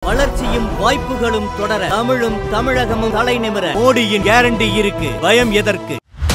வளர்ச்சியும் வாய்ப்புகளும் தொடர தமிழும் தமிழகமும் தலை நிமிர மோடியின் கேரண்டி இருக்கு பயம் எதற்கு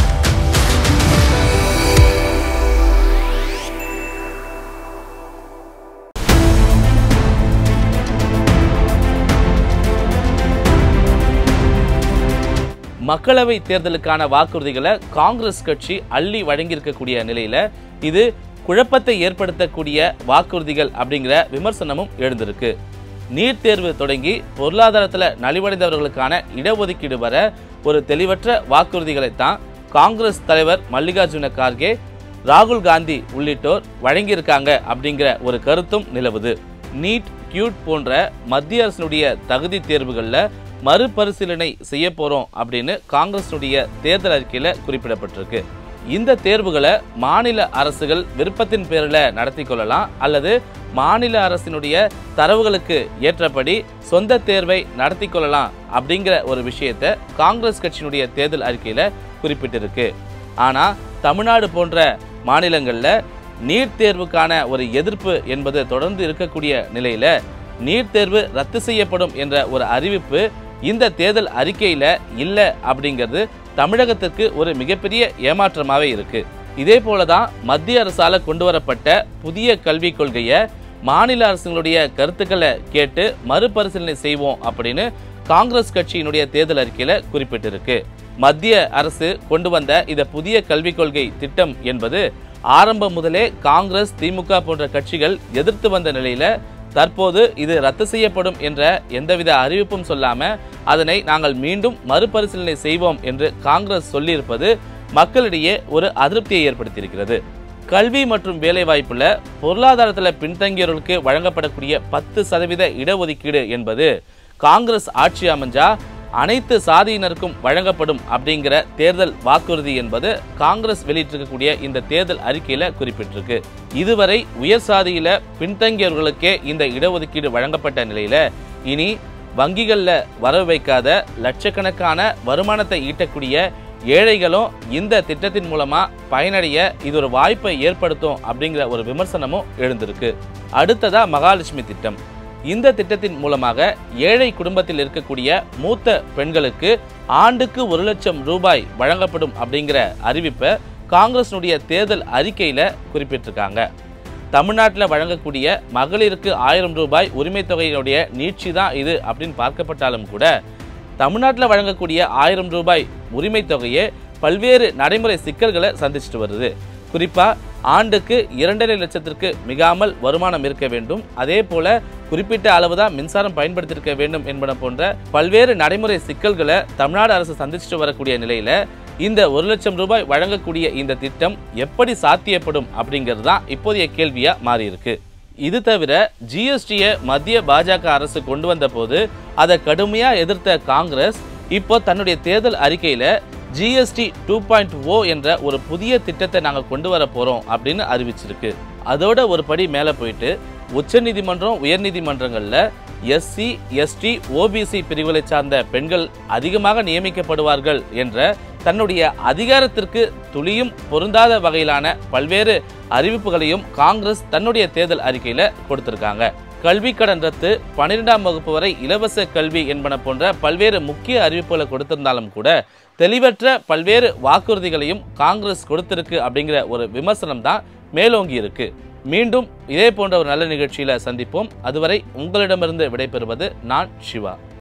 மக்களவை தேர்தலுக்கான வாக்குறுதிகளை காங்கிரஸ் கட்சி அள்ளி வழங்கியிருக்கக்கூடிய நிலையில இது குழப்பத்தை ஏற்படுத்தக்கூடிய வாக்குறுதிகள் அப்படிங்கிற விமர்சனமும் எழுந்திருக்கு நீட் தேர்வு தொடங்கி பொருளாதாரத்தில் நலிவடைந்தவர்களுக்கான இடஒதுக்கீடு வர ஒரு தெளிவற்ற வாக்குறுதிகளைத்தான் காங்கிரஸ் தலைவர் மல்லிகார்ஜுன கார்கே ராகுல் காந்தி உள்ளிட்டோர் வழங்கியிருக்காங்க அப்படிங்கிற ஒரு கருத்தும் நிலவுது நீட் கியூட் போன்ற மத்திய அரசினுடைய தகுதி தேர்வுகளில் மறுபரிசீலனை செய்ய போறோம் அப்படின்னு காங்கிரஸுடைய தேர்தல் அறிக்கையில குறிப்பிடப்பட்டிருக்கு இந்த தேர்வுகளை மாநில அரசுகள் விருப்பத்தின் பேரில் நடத்தி கொள்ளலாம் அல்லது மாநில அரசினுடைய தரவுகளுக்கு ஏற்றபடி சொந்த தேர்வை நடத்தி கொள்ளலாம் அப்படிங்கிற ஒரு விஷயத்தை காங்கிரஸ் கட்சியினுடைய தேர்தல் அறிக்கையில குறிப்பிட்டிருக்கு ஆனா தமிழ்நாடு போன்ற மாநிலங்கள்ல நீட் தேர்வுக்கான ஒரு எதிர்ப்பு என்பது தொடர்ந்து இருக்கக்கூடிய நிலையில நீட் தேர்வு ரத்து செய்யப்படும் என்ற ஒரு அறிவிப்பு இந்த தேர்தல் அறிக்கையில இல்ல அப்படிங்கிறது தமிழகத்திற்கு ஒரு மிகப்பெரிய ஏமாற்றமாவே இருக்கு இதே போலதான் மத்திய அரசால கொண்டு வரப்பட்ட புதிய கல்விக் கொள்கையை மாநில அரசுகளுடைய கருத்துக்களை கேட்டு மறுபரிசீலனை செய்வோம் அப்படின்னு காங்கிரஸ் கட்சியினுடைய தேர்தல் அறிக்கையில குறிப்பிட்டிருக்கு மத்திய அரசு கொண்டு வந்த இந்த புதிய கல்விக் கொள்கை திட்டம் என்பது ஆரம்பம் முதலே காங்கிரஸ் திமுக போன்ற கட்சிகள் எதிர்த்து வந்த நிலையில தற்போது இது ரத்து செய்யப்படும் என்ற எந்தவித அறிவிப்பும் சொல்லாம அதனை நாங்கள் மீண்டும் மறுபரிசீலனை செய்வோம் என்று காங்கிரஸ் சொல்லியிருப்பது மக்களிடையே ஒரு அதிருப்தியை ஏற்படுத்தியிருக்கிறது கல்வி மற்றும் வேலைவாய்ப்புல பொருளாதாரத்தில் பின்தங்கியவர்களுக்கு வழங்கப்படக்கூடிய பத்து சதவீத இடஒதுக்கீடு என்பது காங்கிரஸ் ஆட்சி அமைஞ்சா அனைத்து சாதியினருக்கும் வழங்கப்படும் அப்படிங்கிற தேர்தல் வாக்குறுதி என்பது காங்கிரஸ் வெளியிட்டிருக்கக்கூடிய இந்த தேர்தல் அறிக்கையில குறிப்பிட்டிருக்கு இதுவரை உயர் சாதியில பின்தங்கியவர்களுக்கே இந்த இடஒதுக்கீடு வழங்கப்பட்ட நிலையில இனி வங்கிகள்ல வரவு வைக்காத லட்சக்கணக்கான வருமானத்தை ஈட்டக்கூடிய ஏழைகளும் இந்த திட்டத்தின் மூலமா பயனடைய இது ஒரு வாய்ப்பை ஏற்படுத்தும் அப்படிங்கிற ஒரு விமர்சனமும் எழுந்திருக்கு அடுத்ததா மகாலட்சுமி திட்டம் இந்த திட்டத்தின் மூலமாக ஏழை குடும்பத்தில் இருக்கக்கூடிய மூத்த பெண்களுக்கு ஆண்டுக்கு ஒரு லட்சம் ரூபாய் வழங்கப்படும் அப்படிங்கிற அறிவிப்பை காங்கிரஸினுடைய தேர்தல் அறிக்கையில குறிப்பிட்டிருக்காங்க தமிழ்நாட்டில் வழங்கக்கூடிய மகளிருக்கு ஆயிரம் ரூபாய் உரிமை தொகையினுடைய நீட்சி தான் இது அப்படின்னு பார்க்கப்பட்டாலும் கூட தமிழ்நாட்டில் வழங்கக்கூடிய ஆயிரம் ரூபாய் உரிமை தொகையே பல்வேறு நடைமுறை சிக்கல்களை சந்திச்சுட்டு வருது குறிப்பா ஆண்டுக்கு இரண்டரை லட்சத்திற்கு மிகாமல் வருமானம் இருக்க வேண்டும் அதே போல குறிப்பிட்ட அளவு தான் மின்சாரம் பயன்படுத்தியிருக்க வேண்டும் என்பன போன்ற பல்வேறு நடைமுறை சிக்கல்களை தமிழ்நாடு அரசு சந்திச்சுட்டு வரக்கூடிய நிலையில இந்த ஒரு லட்சம் ரூபாய் வழங்கக்கூடிய இந்த திட்டம் எப்படி சாத்தியப்படும் அப்படிங்கிறது தான் இப்போதைய கேள்வியா மாறி இருக்கு இது தவிர ஜிஎஸ்டியை மத்திய பாஜக அரசு கொண்டு வந்த போது அதை கடுமையா எதிர்த்த காங்கிரஸ் இப்போ தன்னுடைய தேர்தல் அறிக்கையில ஜிஎஸ்டி டூ பாயிண்ட் ஓ என்ற ஒரு புதிய திட்டத்தை நாங்கள் கொண்டு வர போறோம் அப்படின்னு அறிவிச்சிருக்கு அதோட ஒரு படி மேலே போயிட்டு உச்சநீதிமன்றம் உயர்நீதிமன்றங்களில் எஸ்சி எஸ்டி ஓபிசி பிரிவுகளை சார்ந்த பெண்கள் அதிகமாக நியமிக்கப்படுவார்கள் என்ற தன்னுடைய அதிகாரத்திற்கு துளியும் பொருந்தாத வகையிலான பல்வேறு அறிவிப்புகளையும் காங்கிரஸ் தன்னுடைய தேர்தல் அறிக்கையில கொடுத்திருக்காங்க கல்வி கடன் ரத்து பன்னிரெண்டாம் வகுப்பு வரை இலவச கல்வி என்பன போன்ற பல்வேறு முக்கிய அறிவிப்புகளை கொடுத்திருந்தாலும் கூட தெளிவற்ற பல்வேறு வாக்குறுதிகளையும் காங்கிரஸ் கொடுத்திருக்கு அப்படிங்கிற ஒரு விமர்சனம் தான் மேலோங்கி இருக்கு மீண்டும் இதே போன்ற ஒரு நல்ல நிகழ்ச்சியில சந்திப்போம் அதுவரை உங்களிடமிருந்து விடைபெறுவது நான் சிவா